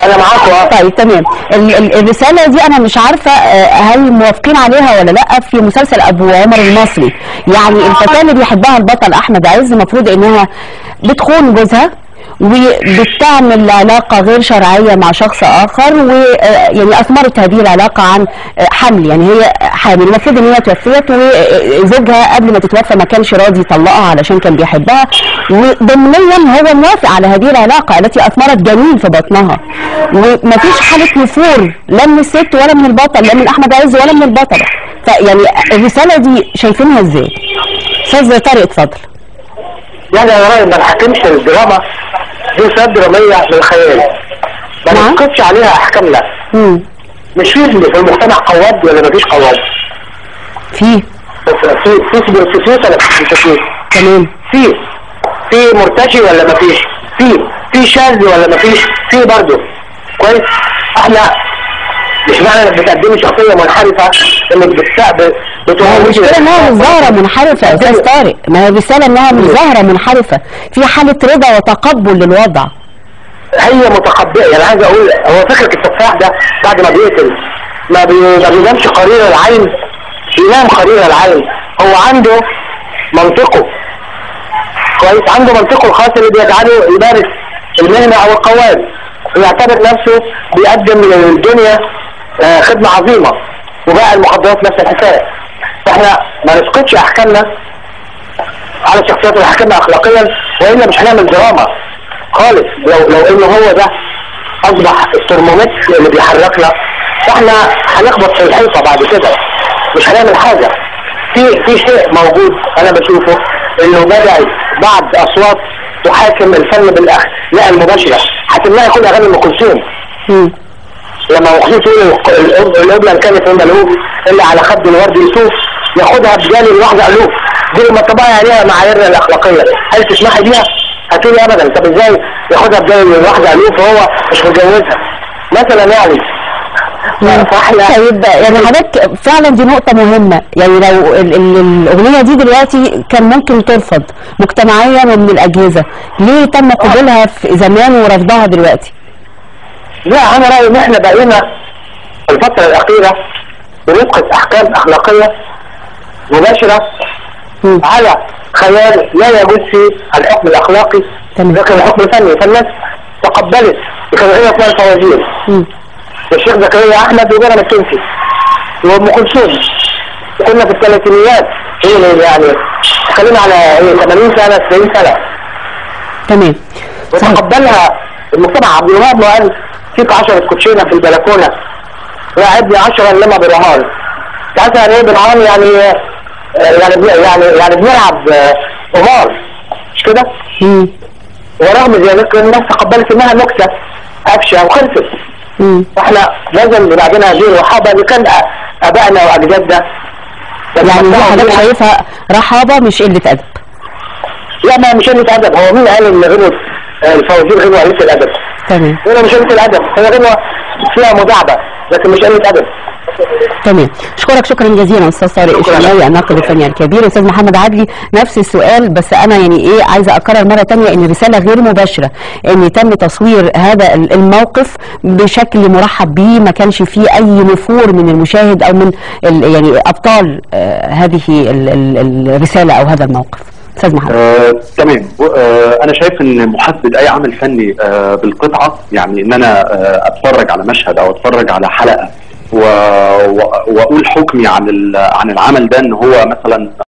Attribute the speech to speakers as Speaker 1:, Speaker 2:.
Speaker 1: انا معاكم اه
Speaker 2: طيب تمام ال- ال- الرساله دي انا مش عارفه آه، هل موافقين عليها ولا لا في مسلسل ابو عمر المصري يعني الفتاه اللي بيحبها البطل احمد عز المفروض انها بتخون جوزها وبتعمل علاقة غير شرعية مع شخص آخر ويعني أثمرت هذه العلاقة عن آه، حمل يعني هي حامل المفروض إن هي توفيت وزوجها قبل ما تتوفى ما كانش راضي يطلقها علشان كان بيحبها وضمنيا هو موافق على هذه العلاقة التي أثمرت جنين في بطنها ومفيش حالة نفور لا من الست ولا من البطل لا من أحمد عز ولا من البطلة فيعني الرسالة دي شايفينها إزاي؟ أستاذ طارق اتفضل
Speaker 1: يعني انا رايي ما نحكمش الدراما دي رسالة درامية للخيال ما
Speaker 2: نعم.
Speaker 1: نسقطش عليها احكام لا
Speaker 2: مم.
Speaker 1: مش في في المجتمع قواد ولا مفيش قواد
Speaker 2: فيه
Speaker 1: بس في في في فلوس ولا مفيش فلوس
Speaker 2: تمام
Speaker 1: في في مرتشي ولا مفيش في في شاذ ولا مفيش في برضه كويس احنا مش معنى انك بتقدمي شخصيه منحرفه انك بتستقبل
Speaker 2: ما هو المشكلة انها مش ظاهرة منحرفة يا استاذ طارق ما هي الرسالة انها مش ظاهرة منحرفة في حالة رضا وتقبل للوضع
Speaker 1: هي متقبله يعني عايز اقول هو فكره التفاح ده بعد ما بيقتل ما بي- ما بينامش قرير العين بينام قرير العين هو عنده منطقه كويس عنده منطقه الخاص اللي بيجعله يمارس المهنه او القواد ويعتبر نفسه بيقدم للدنيا آه، خدمه عظيمه وبقى المخدرات نفس الحكايه فاحنا ما نسقطش احكامنا على الشخصيات اللي حكمها اخلاقيا والا مش هنعمل دراما خالص لو لو انه هو ده اصبح الترمومتر اللي بيحركنا فاحنا هنخبط في الحيطه بعد كده مش هنعمل حاجه في في شيء موجود انا بشوفه انه بدا بعض اصوات تحاكم الفن بالاخلاق المباشره حكمناها كل اغاني ام كلثوم
Speaker 2: مم.
Speaker 1: لما ام كلثوم تقول الأب- القبله ان كانت من ملوك الا على خد الورد يسوف ياخدها بجانب الواحده الوف دي لما طبقي عليها معاييرنا الاخلاقيه هل تسمحي بيها؟ هتقولي ابدا طب ازاي ياخدها بجانب الواحده الوف وهو مش متجوزها مثلا يعني فاحنا
Speaker 2: طيب يعني حضرتك فعلا دي نقطة مهمة يعني لو ال ال الأغنية دي دلوقتي كان ممكن ترفض مجتمعيا ومن الأجهزة ليه تم قبولها في زمان ورفضها دلوقتي؟
Speaker 1: لا انا رايي ان احنا بقينا في الفتره الاخيره بنسقط احكام اخلاقيه مباشره
Speaker 2: مم.
Speaker 1: على خيال لا يجوز فيه الحكم الاخلاقي
Speaker 2: تمام.
Speaker 1: لكن الحكم الفني فالناس تقبلت كان هي اسمها الفوازير
Speaker 2: مم.
Speaker 1: الشيخ زكريا احمد وجانا مكنسي وام كلثوم كنا في الثلاثينيات هي يعني خلينا على إيه، 80 سنه 90 سنه
Speaker 2: تمام صحيح
Speaker 1: وتقبلها المجتمع عبد الوهاب ما قال فيك 10 كوتشينه في البلكونه وعدني 10 انما برهان تعرف يعني ايه برهان يعني آه، يعني بن- يعني يعني بنلعب آه، قمار مش كده؟
Speaker 2: مم.
Speaker 1: ورغم ذلك الناس تقبلت انها نكته قفشه وخلصت
Speaker 2: مم.
Speaker 1: فاحنا لازم نبقى عندنا هذه الرحابه اللي كان أ- ابائنا واجدادنا لما
Speaker 2: يعني دي
Speaker 1: طلعوا
Speaker 2: حضرتك
Speaker 1: بيها-
Speaker 2: شايفها رحابة مش قلة أدب
Speaker 1: لا ما مش قله ادب هو مين قال ان غنوه آه، الفوازير غنوه قله الادب؟
Speaker 2: تمام
Speaker 1: هنا مش قله الادب هي غنوه فيها مداعبه لكن مش قله ادب
Speaker 2: تمام اشكرك شكرا جزيلا استاذ طارق
Speaker 1: شكراً.
Speaker 2: الشناوي الناقد الفني الكبير استاذ محمد عدلي نفس السؤال بس انا يعني ايه عايزه اكرر مره تانية ان الرساله غير مباشره ان تم تصوير هذا ال- الموقف بشكل مرحب به ما كانش فيه اي نفور من المشاهد او من ال- يعني ابطال آه هذه ال- ال- الرساله او هذا الموقف استاذ محمد
Speaker 3: آه، تمام و- آه، انا شايف ان محاسبه اي عمل فني آه، بالقطعه يعني ان انا آه، اتفرج على مشهد او اتفرج على حلقه و... و... واقول حكمي عن ال... عن العمل ده ان هو مثلا